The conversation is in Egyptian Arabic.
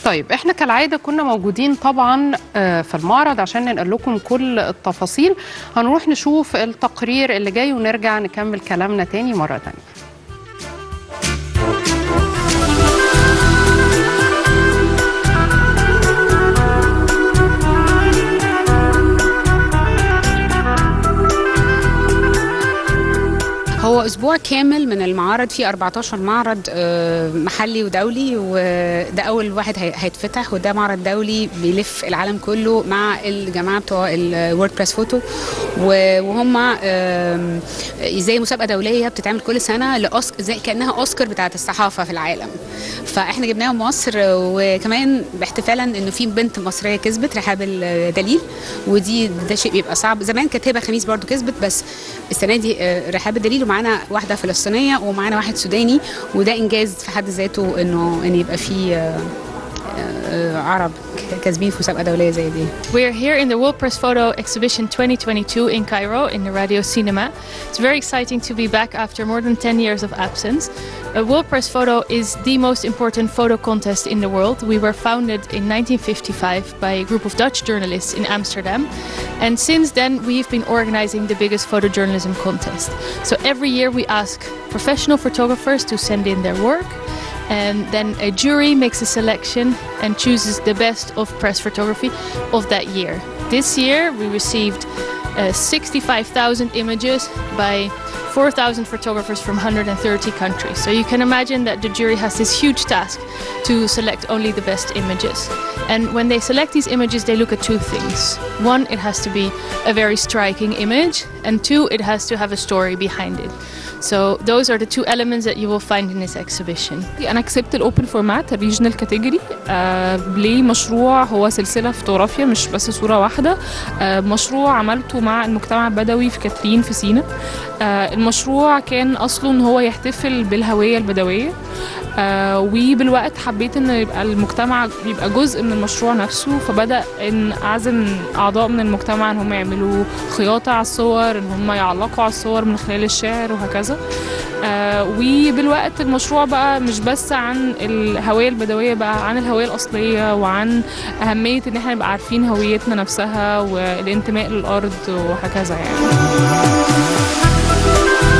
طيب احنا كالعاده كنا موجودين طبعا آه، في المعرض عشان ننقل لكم كل التفاصيل هنروح نشوف التقرير اللي جاي ونرجع نكمل كلامنا تاني مره تانيه هو اسبوع كامل من المعارض فيه 14 معرض آه، محلي ودولي وده اول واحد هي- هيتفتح وده معرض دولي بيلف العالم كله مع الجماعه بتوع الووردبريس فوتو وهم آم، زي مسابقه دوليه بتتعمل كل سنه لأوسك زي كانها اوسكار بتاعت الصحافه في العالم فاحنا جبناهم مصر وكمان باحتفالا انه في بنت مصريه كسبت رحاب الدليل ودي ده شيء بيبقى صعب زمان كانت هبه خميس برضو كسبت بس السنه دي آه، رحاب الدليل ومعانا واحده فلسطينيه ومعانا واحد سوداني وده انجاز في حد ذاته انه ان يبقى في آه، آه، عرب كاسبين في مسابقه دوليه زي دي We're here in the World Press Photo Exhibition 2022 in Cairo in the Radio Cinema. It's very exciting to be back after more than 10 years of absence. Uh, World Press Photo is the most important photo contest in the world. We were founded in 1955 by a group of Dutch journalists in Amsterdam. And since then, we've been organizing the biggest photojournalism contest. So every year we ask professional photographers to send in their work and then a jury makes a selection and chooses the best of press photography of that year. This year we received uh, 65,000 images by 4,000 photographers from 130 countries. So you can imagine that the jury has this huge task to select only the best images. And when they select these images, they look at two things. One, it has to be a very striking image, and two, it has to have a story behind it. So those are the two elements that you will find in this exhibition. انا كسبت الاوبن فورمات الريجنال كاتيجوري آه ليه مشروع هو سلسله فوتوغرافيا مش بس صوره واحده آه مشروع عملته مع المجتمع البدوي في كاترين في سينا آه المشروع كان اصله ان هو يحتفل بالهويه البدويه آه وبالوقت حبيت ان يبقى المجتمع يبقى جزء من المشروع نفسه فبدا ان اعزم اعضاء من المجتمع ان هم يعملوا خياطه على الصور ان هم يعلقوا على الصور من خلال الشعر وهكذا آه وبالوقت المشروع بقى مش بس عن الهوية البدوية بقى عن الهوية الأصلية وعن أهمية إن احنا نبقى عارفين هويتنا نفسها والانتماء للأرض وهكذا يعني